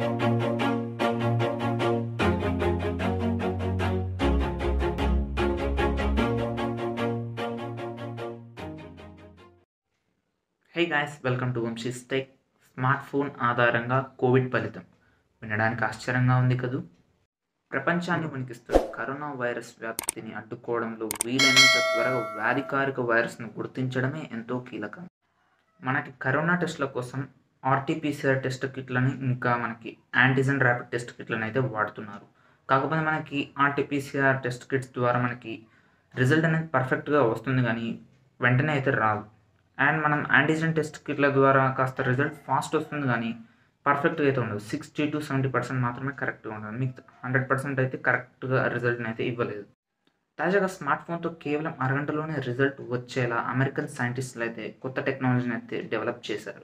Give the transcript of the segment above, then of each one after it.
hey guys welcome to Vamsi's tech smart phone ఆధారంగా Covid ఫలితం వినడానికి ఆశ్చర్యంగా ఉంది కదూ ప్రపంచాన్ని వణికిస్తున్న కరోనా వైరస్ వ్యాప్తిని అడ్డుకోవడంలో వీలైనంత త్వరగా వ్యాధికారిక వైరస్ను గుర్తించడమే ఎంతో కీలకం మనకి కరోనా టెస్ట్ల కోసం ఆర్టీపీసీఆర్ టెస్ట్ కిట్లని ఇంకా మనకి యాంటీజెన్ ర్యాపిడ్ టెస్ట్ కిట్లను అయితే వాడుతున్నారు కాకపోతే మనకి ఆర్టీపీసీఆర్ టెస్ట్ కిట్స్ ద్వారా మనకి రిజల్ట్ అనేది పర్ఫెక్ట్గా వస్తుంది కానీ వెంటనే అయితే రాదు అండ్ మనం యాంటీజెన్ టెస్ట్ కిట్ల ద్వారా కాస్త రిజల్ట్ ఫాస్ట్ వస్తుంది కానీ పర్ఫెక్ట్గా అయితే ఉండదు సిక్స్టీ టు సెవెంటీ పర్సెంట్ మాత్రమే కరెక్ట్గా ఉంటుంది మీకు హండ్రెడ్ పర్సెంట్ అయితే కరెక్ట్గా రిజల్ట్ని అయితే ఇవ్వలేదు తాజాగా స్మార్ట్ ఫోన్తో కేవలం అరగంటలోనే రిజల్ట్ వచ్చేలా అమెరికన్ సైంటిస్టులు అయితే కొత్త టెక్నాలజీని అయితే డెవలప్ చేశారు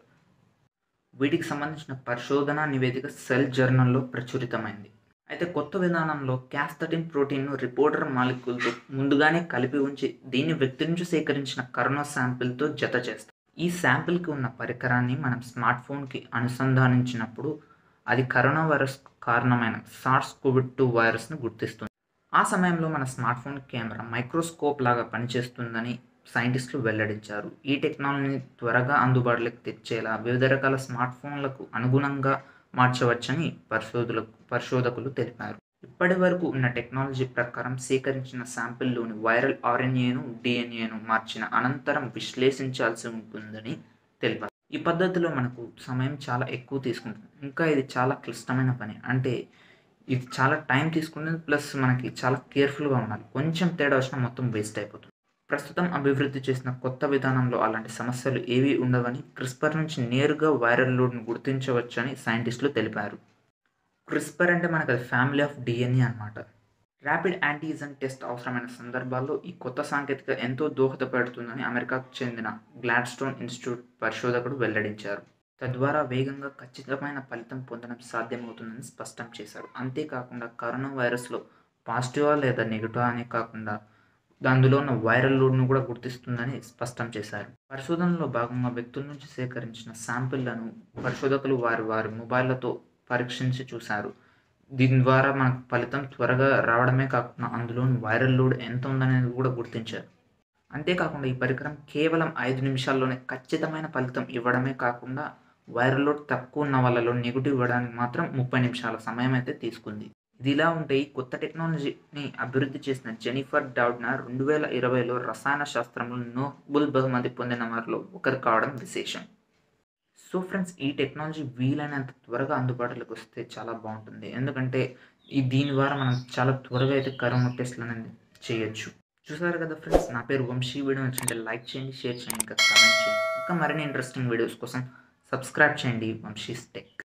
వీటికి సంబంధించిన పరిశోధన నివేదిక సెల్ జర్నల్లో ప్రచురితమైంది అయితే కొత్త విధానంలో క్యాస్థటిన్ ప్రోటీన్ను రిపోర్టర్ మాలిక్యూల్తో ముందుగానే కలిపి ఉంచి దీన్ని వ్యక్తి నుంచి సేకరించిన కరోనా శాంపిల్తో జత చేస్తారు ఈ శాంపిల్కి ఉన్న పరికరాన్ని మనం స్మార్ట్ ఫోన్కి అనుసంధానించినప్పుడు అది కరోనా వైరస్ కారణమైన సార్స్ కోవిడ్ టూ వైరస్ను గుర్తిస్తుంది ఆ సమయంలో మన స్మార్ట్ ఫోన్ కెమెరా మైక్రోస్కోప్ లాగా పనిచేస్తుందని సైంటిస్టులు వెల్లడించారు ఈ టెక్నాలజీని త్వరగా అందుబాటులోకి తెచ్చేలా వివిధ రకాల స్మార్ట్ ఫోన్లకు అనుగుణంగా మార్చవచ్చని పరిశోధులకు పరిశోధకులు తెలిపారు ఇప్పటి వరకు ఉన్న టెక్నాలజీ ప్రకారం సేకరించిన శాంపిల్లోని వైరల్ ఆర్ఎన్ఏను డిఎన్ఏను మార్చిన అనంతరం విశ్లేషించాల్సి ఉంటుందని తెలిపారు ఈ పద్ధతిలో మనకు సమయం చాలా ఎక్కువ తీసుకుంటుంది ఇంకా ఇది చాలా క్లిష్టమైన పని అంటే ఇది చాలా టైం తీసుకుంటుంది ప్లస్ మనకి చాలా కేర్ఫుల్గా ఉండాలి కొంచెం తేడా వచ్చినా మొత్తం వేస్ట్ అయిపోతుంది ప్రస్తుతం అభివృద్ధి చేసిన కొత్త విధానంలో అలాంటి సమస్యలు ఏవీ ఉండవని క్రిస్పర్ నుంచి నేరుగా వైరల్ లోడ్ను గుర్తించవచ్చని సైంటిస్టులు తెలిపారు క్రిస్పర్ అంటే మనకు అది ఫ్యామిలీ ఆఫ్ డిఎన్ఏ అనమాట ర్యాపిడ్ యాంటీజన్ టెస్ట్ అవసరమైన సందర్భాల్లో ఈ కొత్త సాంకేతిక ఎంతో దోహదపడుతుందని అమెరికాకు చెందిన గ్లాడ్స్టోన్ ఇన్స్టిట్యూట్ పరిశోధకుడు వెల్లడించారు తద్వారా వేగంగా ఖచ్చితమైన ఫలితం పొందడం సాధ్యమవుతుందని స్పష్టం చేశారు అంతేకాకుండా కరోనా వైరస్లో పాజిటివా లేదా నెగిటివా అనే కాకుండా అందులో ఉన్న వైరల్ లోడ్ను కూడా గుర్తిస్తుందని స్పష్టం చేశారు పరిశోధనలో భాగంగా వ్యక్తుల నుంచి సేకరించిన శాంపిళ్లను పరిశోధకులు వారి వారి మొబైళ్లతో పరీక్షించి చూశారు దీని ద్వారా మనకు ఫలితం త్వరగా రావడమే కాకుండా అందులోని వైరల్ లోడ్ ఎంత ఉందనేది కూడా గుర్తించారు అంతేకాకుండా ఈ పరికరం కేవలం ఐదు నిమిషాల్లోనే ఖచ్చితమైన ఫలితం ఇవ్వడమే కాకుండా వైరల్ లోడ్ తక్కువ ఉన్న వాళ్ళలో నెగిటివ్ ఇవ్వడానికి మాత్రం ముప్పై నిమిషాల సమయం అయితే తీసుకుంది ఇది ఇలా ఉంటే ఈ కొత్త టెక్నాలజీని అభివృద్ధి చేసిన జెనిఫర్ డౌడ్నా రెండు వేల ఇరవైలో రసాయన శాస్త్రంలో నోబుల్ బహుమతి పొందిన వారిలో ఒకరు కావడం విశేషం సో ఫ్రెండ్స్ ఈ టెక్నాలజీ వీలైనంత త్వరగా అందుబాటులోకి వస్తే చాలా బాగుంటుంది ఎందుకంటే ఈ దీని ద్వారా మనం చాలా త్వరగా అయితే కరోనా టెస్ట్లు అనేది చేయొచ్చు చూసారు కదా ఫ్రెండ్స్ నా పేరు వంశీ వీడియో నచ్చింటే లైక్ చేయండి షేర్ చేయండి ఇంకా కామెంట్ చేయండి ఇంకా మరిన్ని ఇంట్రెస్టింగ్ వీడియోస్ కోసం సబ్స్క్రైబ్ చేయండి వంశీస్ టెక్